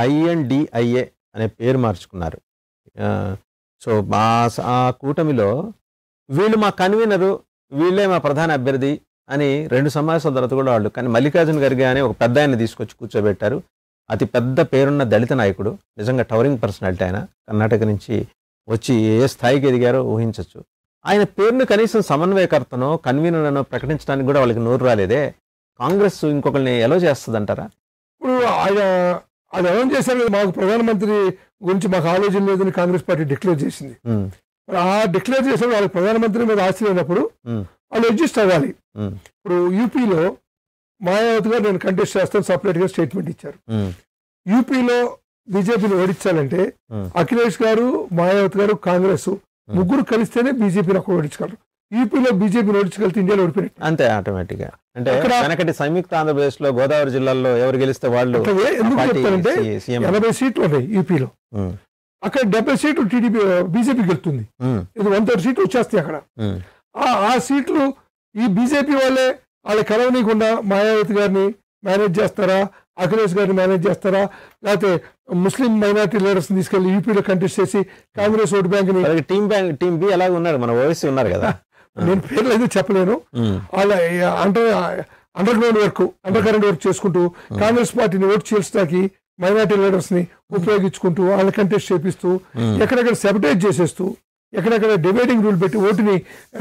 India అనే పేరు మార్చుకున్నారు ఆ, సో మా స- ఆ కూటమిలో వీళ్ళు మా కన్వీనరు వీళ్ళే మా ప్రధాన అభ్యర్థి అని రెండు సమావేశాల తర్వాత కూడా వాళ్ళు కానీ మల్లికార్జున ఖర్గే అని ఒక పెద్ద ఆయన తీసుకొచ్చి కూర్చోబెట్టారు అతి పెద్ద పేరున్న దళిత నాయకుడు నిజంగా టవరింగ్ పర్సనాలిటీ ఆయన కర్ణాటక నుంచి వచ్చి ఏ స్థాయికి ఎదిగారో ఊహించవచ్చు ఆయన పేరును కనీసం సమన్వయకర్తనో కన్వీనర్ అనో ప్రకటించడానికి కూడా వాళ్ళకి నోరు రాలేదే కాంగ్రెస్ ఇంకొకరిని ఎలా చేస్తుందంటారా ఇప్పుడు ఆయన ఆయన ఏమేం చేశారు కదా, మాకు ప్రధానమంత్రి గురించి మాకు ఆలోచన లేదని కాంగ్రెస్ పార్టీ డిక్లేర్ చేసింది ఉమ్, మరి ఆ డిక్లేర్ చేసిన వాళ్ళకి ప్రధానమంత్రి మీద ఆశ లేనప్పుడు ఉమ్, వాళ్ళు అడ్జస్ట్ అవ్వాలి ఉమ్, ఇప్పుడు యూపీలో మాయావతి గారు నేను కంటెస్ట్ చేస్తాను సపరేట్ గా స్టేట్మెంట్ ఇచ్చారు ఉమ్, యూపీలో బీజేపీని ఓడించాలంటే ఉమ్. అఖిలేష్ గారు మాయావతి గారు కాంగ్రెస్ ముగ్గురు కలిస్తేనే బీజేపీని అక్కడ ఓడించగలరు యూపీలో బీజేపీని ఓడించగలిగితే ఇండియాలో ఓడిపోయినట్టు అంతే ఆటోమేటిక్ గా అంటే అక్కడ- వెనకటి సంయుక్త ఆంధ్రప్రదేశ్ లో గోదావరి జిల్లాల్లో ఎవరు గెలిస్తే వాళ్ళు అట్లాగే ఎందుకు పార్టీ చెప్తానంటే సి- సీఎం ఎనభై సీట్లు ఉన్నాయి యూపీలో ఉమ్, అక్కడ డెబ్బై సీట్లు టీడీపీ బీజేపీ గెలుతుంది ఉమ్, ఇది వన్ థర్డ్ సీట్లు వచ్చేస్తాయి అక్కడ ఉమ్, ఆ ఆ సీట్లు ఈ బీజేపీ వాళ్ళే వాళ్ళ కలవనీయకుండా మాయావతి గారిని మేనేజ్ చేస్తారా అఖిలేష్ గారిని మేనేజ్ చేస్తారా లేకపోతే ముస్లిం మైనార్టీ లీడర్స్ తీసుకెళ్లి యూపీలో కంటెస్ట్ చేసి కాంగ్రెస్ ఓటు బ్యాంక్ ని అలాగే టీమ్ బ్యాంక్ టీమ్ బి అలాగే ఉన్నారు మన ఓవైసీ ఉన్నారు కదా నేను పేర్లు అయితే చెప్పలేను ఉమ్, వాళ్ళ under underground work under current work చేసుకుంటూ కాంగ్రెస్ పార్టీని ఓటు చీల్చడానికి మైనార్టీ లీడర్స్ ని ఉపయోగించుకుంటూ వాళ్ళ కంటెస్ట్ చేపిస్తూ ఉమ్, ఎక్కడెక్కడ సెపరేట్ చేసేస్తూ ఎక్కడెక్కడ డిబేటింగ్ రూల్ పెట్టి ఓటుని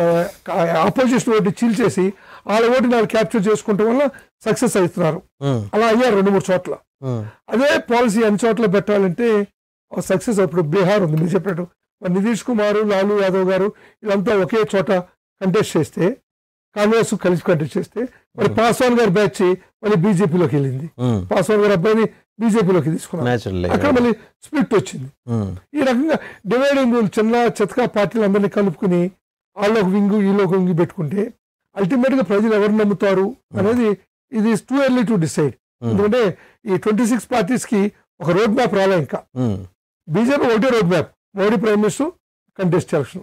ఆపోజిషన్ ఓటుని చీల్చేసి వాళ్ళ ఓటుని వాళ్ళు క్యాప్చర్ చేసుకోవటం వల్ల సక్సెస్ అవుతున్నారు ఉమ్, అలా అయ్యారు రెండు మూడు చోట్ల ఉమ్, అదే పాలసీ అన్ని చోట్ల పెట్టాలంటే సక్సెస్ అప్పుడు బీహార్ ఉంది మీరు చెప్పినట్టు మరి నితీష్ కుమార్ లాలూ యాదవ్ గారు వీళ్ళంతా ఒకే చోట కంటెస్ట్ చేస్తే కాంగ్రెస్ కలిసి కంటెస్ట్ చేస్తే మరి పాస్వాన్ గారి బ్యాచ్ మళ్ళీ బీజేపీలోకి వెళ్ళింది ఉమ్, పాస్వాన్ గారి అబ్బాయిని బీజేపీలోకి తీసుకున్నారు న్యాచురల్ అక్కడ మళ్ళీ స్ప్లిట్ వచ్చింది ఉమ్, ఈ రకంగా డివైడింగ్ రూల్ చిన్న చెతకా పార్టీలు అందరినీ కలుపుకుని వాళ్ళు ఒక వింగు వీళ్ళు ఒక వింగు పెట్టుకుంటే అల్టిమేట్ గా ప్రజలు ఎవరు నమ్ముతారు అనేది ఇది too early to decide um, ఎందుకంటే ఈ ట్వంటీ సిక్స్ పార్టీస్ కి ఒక రోడ్ మ్యాప్ రాలే ఇంకా ఉమ్, బీజేపీ ఒకటే road map Modi prime minister contest election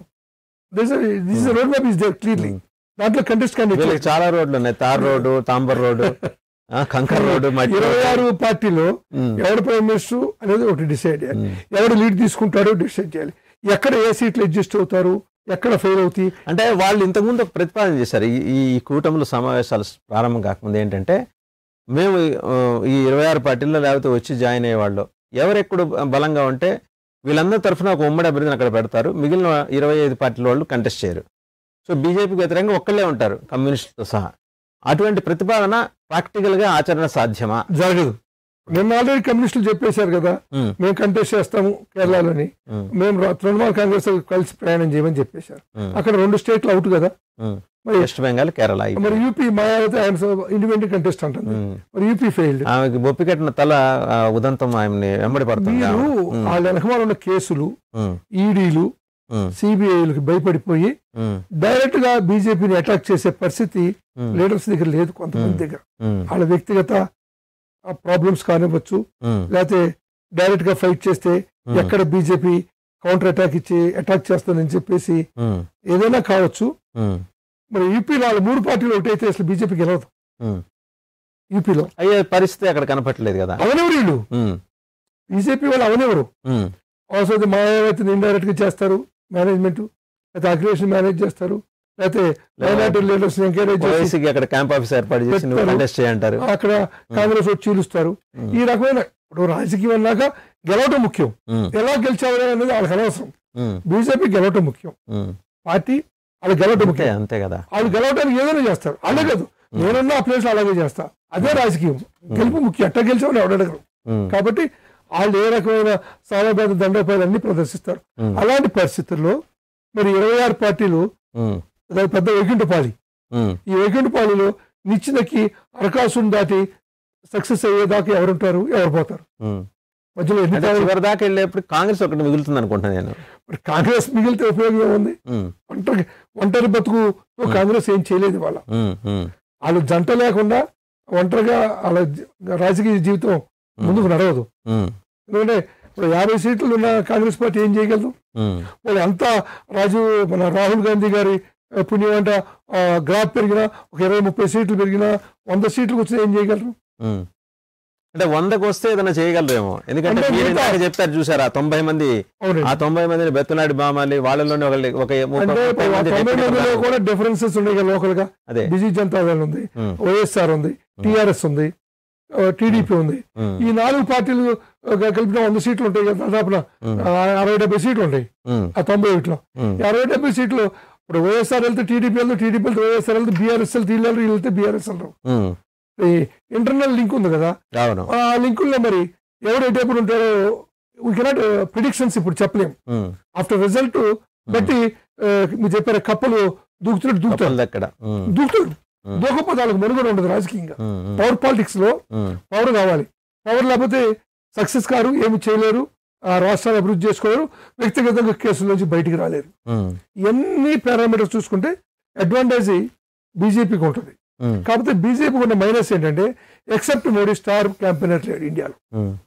this road map is there clearly um. దాంట్లో కంటెస్ట్ వీళ్ళకి క్యాండిడేట్ చాలా రోడ్లు ఉన్నాయి తార్ రోడ్డు తాంబర్ రోడ్డు ఆ, కంకర్ రోడ్డు మట్టి ఇరవై రోడ్డు. ఆరు పార్టీలో ఉమ్, ఎవరు ప్రైమ్ మినిస్టర్ అనేది ఒకటి డిసైడ్ చేయాలి ఉమ్. ఎవరు లీడ్ తీసుకుంటారో డిసైడ్ చేయాలి ఎక్కడ ఏ సీట్లు అడ్జస్ట్ అవుతారు ఎక్కడ ఫెయిల్ అవుతాయి అంటే వాళ్ళు ఇంతకుముందు ఒక ప్రతిపాదన చేశారు ఈ ఈ కూటముల సమావేశాలు ప్రారంభం కాకముందు ఏంటంటే మేము ఆ, ఈ ఇరవై ఆరు పార్టీల్లో లేకపోతే వచ్చి జాయిన్ అయ్యేవాళ్ళు ఎవరెక్కడ బలంగా ఉంటే వీళ్ళందరి తరఫున ఒక ఉమ్మడి అభ్యర్థిని అక్కడ పెడతారు మిగిలిన ఇరవై ఐదు పార్టీల వాళ్ళు కంటెస్ట్ చేయరు సో బీజేపీకి వ్యతిరేకంగా ఒక్కళ్ళే ఉంటారు కమ్యూనిస్టులతో సహా అటువంటి ప్రతిపాదన ప్రాక్టికల్గా ఆచరణ సాధ్యమా జరగదు నిన్న ఆల్రెడీ కమ్యూనిస్టులు చెప్పేశారు కదా ఉమ్, మేము కంటెస్ట్ చేస్తాము కేరళలోని ఉమ్, మేము రా- తృణమూల్ కాంగ్రెస్ కలిసి ప్రయాణం చేయమని చెప్పేశారు ఉమ్, అక్కడ రెండు స్టేట్లు అవుట్ కదా ఉమ్. మరి వెస్ట్ బెంగాల్ కేరళ మరి అయిపోయింది. యూపీ మాయావతి ఆయన ఇండిపెండెంట్ కంటెస్ట్ అంటుంది ఉమ్. మరి యూపీ ఫెయిల్డ్ ఆమెకి బొప్పి కట్టిన తల ఆ, ఉదంతం ఆమెని వెంబడి పడుతుంది మీరు ఉమ్, వాళ్ళ వెనకమాల ఉన్న కేసులు ఉమ్, ఈడీలు ఉమ్, సిబిఐలకు భయపడిపోయి ఉమ్, డైరెక్ట్ గా బీజేపీని అటాక్ చేసే పరిస్థితి ఉమ్, లీడర్స్ దగ్గర లేదు కొంతమంది Hmm. దగ్గర ఉమ్, వాళ్ళ వ్యక్తిగత ప్రాబ్లమ్స్ కానివ్వచ్చు ఉమ్, లేకపోతే డైరెక్ట్ గా ఫైట్ చేస్తే ఉమ్, ఎక్కడ బీజేపీ కౌంటర్ అటాక్ ఇచ్చి అటాక్ చేస్తుందని చెప్పేసి ఉమ్, ఏదైనా కావచ్చు ఉమ్, మరి యూపీలో వాళ్ళ మూడు పార్టీలు ఒకటైతే అసలు బీజేపీ గెలవదు ఉమ్. యూపీలో అయ్యే పరిస్థితి అక్కడ కనపట్లేదు కదా అవనెవరు వీళ్ళు ఉమ్, బీజేపీ వాళ్ళు అవనెవరు ఉమ్, అవసరం మాయావతిని ఇండైరెక్ట్ గా చేస్తారు మేనేజ్మెంట్ లేకపోతే అగ్రేషన్ మేనేజ్ చేస్తారు లేకపోతే మైనార్టీ లీడర్స్ ఎంకరేజ్ చేసి ఓవైసీకి అక్కడ క్యాంప్ ఆఫీస్ ఏర్పాటు చేసి నువ్వు పెడతారు. కంటెస్ట్ చేయంటారు అక్కడ కాంగ్రెస్ వచ్చి చీలుస్తారు ఉమ్, ఈ రకమైన ఇప్పుడు రాజకీయం అన్నాక గెలవటం ముఖ్యం ఉమ్, ఎలా గెలిచావు అనేది వాళ్ళకి అనవసరం ఉమ్, బీజేపీ గెలవటం ముఖ్యం ఉమ్. పార్టీ వాళ్ళు గెలవటం అంతే ముఖ్యం అంతే కదా వాళ్ళు గెలవడానికి ఏదైనా చేస్తారు అలాగే కాదు నేనున్న ఆ ప్లేస్ అలాగే చేస్తా అదే రాజకీయం గెలుపు ముఖ్యం ఎట్ట గెలిచామని ఎవడడగరు ఉమ్, కాబట్టి వాళ్ళు ఏ రకమైన సామర్థ్య దండోపాయాలు అన్ని ప్రదర్శిస్తారు ఉమ్, అలాంటి పరిస్థితుల్లో మరి ఇరవై ఆరు పార్టీలు ఉమ్, అదొక పెద్ద వైకుంఠపాళి ఉమ్, ఈ వైకుంఠపాళిలో నిచ్చినకి అరకాసుని దాటి సక్సెస్ అయ్యేదాకా ఎవరుంటారు ఎవరు పోతారు ఉమ్. మధ్యలో ఎన్ని అంటే తావు- చివరి దాకా వెళ్ళేప్పుడు కాంగ్రెస్ ఒకటి మిగులుతుంది అనుకుంటున్నాను నేను మరి కాంగ్రెస్ మిగిలితే ఉపయోగం ఏముంది ఉమ్, ఒంటరి ఒంటరి బతుకు కాంగ్రెస్ ఏం చేయలేదు వాళ్ళ ఉమ్, ఉమ్, వాళ్ళు జంట లేకుండా ఒంటరిగా వాళ్ళ జీ- రాజకీయ జీవితం ముందుకు నడవదు ఉమ్, ఎందుకంటే ఇప్పుడు యాభై సీట్లు ఉన్న కాంగ్రెస్ పార్టీ ఏం చేయగలదు ఉమ్, వాళ్ళు అంతా రాజు మన రాహుల్ గాంధీ గారి ఆ, పుణ్యం అంట ఆ, గ్రాఫ్ పెరిగినా ఒక ఇరవై ముప్పై సీట్లు పెరిగినా వంద సీట్లకు వచ్చినా ఏం చేయగలరు ఉమ్. అంటే వందకు వస్తే ఏదైనా చేయగలరేమో ఎందుకంటే అంటే మీరు మిగతా- ఇందాక చెప్పారు చూసారా తొంభై మంది అవునండి ఆ తొంభై మందిని బెత్తనాడి బామాలి వాళ్ళలోనే ఒక ఒక ఒక అంటే ముప్పై ఆ మంది తొంభై డిప్యూటీ మందిలో ప్రధాని. కూడా డిఫరెన్సెస్ ఉన్నాయి కదా లోకల్ గా అదే బిజీ జనతా దళ్ ఉంది ఉమ్, వైఎస్ఆర్ ఉంది టిఆర్ఎస్ ఉంది టీడీపీ ఉంది ఉమ్, ఈ నాలుగు పార్టీలు ఆ, కలిపిన వంద సీట్లు ఉంటాయి కదా దాదాపున ఉమ్, ఆ, అరవై డెబ్బై సీట్లు ఉంటాయి ఉమ్, ఆ తొంభై ఒకటిలో ఉమ్, ఈ అరవై డెబ్బై సీట్లు ఇప్పుడు వైఎస్ఆర్ వెళ్తే టీడీపీ వెళ్తే టీడీపీ వెళ్తే వైఎస్ఆర్ వెళ్తే బీఆర్ఎస్ వెళ్తే వీళ్ళు వెళ్తే వీళ్ళు వెళ్తే బీఆర్ఎస్ వెళ్తారు ఉమ్, ఈ ఇంటర్నల్ లింక్ ఉంది కదా అవును ఆ లింకుల్లో మరి ఎవరు ఎటప్పుడు ఉంటారో వీ కెనాట్ ప్రిడిక్షన్స్ ఇప్పుడు చెప్పలేం ఉమ్, ఆఫ్టర్ రిజల్ట్ బట్టి ఆ, మీరు చెప్పారు కప్పలు దూకుతున్నట్టు దూకుతారు తప్పనిది అక్కడ ఉమ్, దూకుతారు ఉమ్. దూకపోతే వాళ్ళకి మనుగడ ఉండదు రాజకీయంగా ఉమ్, ఉమ్, పవర్ పాలిటిక్స్ లో ఉమ్, పవర్ కావాలి పవర్ లేకపోతే సక్సెస్ కారు ఏమి చేయలేరు ఆ రాష్ట్రాన్ని అభివృద్ధి చేసుకోలేరు వ్యక్తిగతంగా కేసుల నుంచి బయటికి రాలేరు ఉమ్, ఇవన్నీ పారామీటర్స్ చూసుకుంటే అడ్వాంటేజ్ బీజేపీకి ఉంటుంది ఉమ్, కాకపోతే బీజేపీకి ఉన్న మైనస్ ఏంటంటే ఎక్సెప్ట్ మోడీ స్టార్ క్యాంపెయినర్ లేడు ఇండియాలో ఉమ్,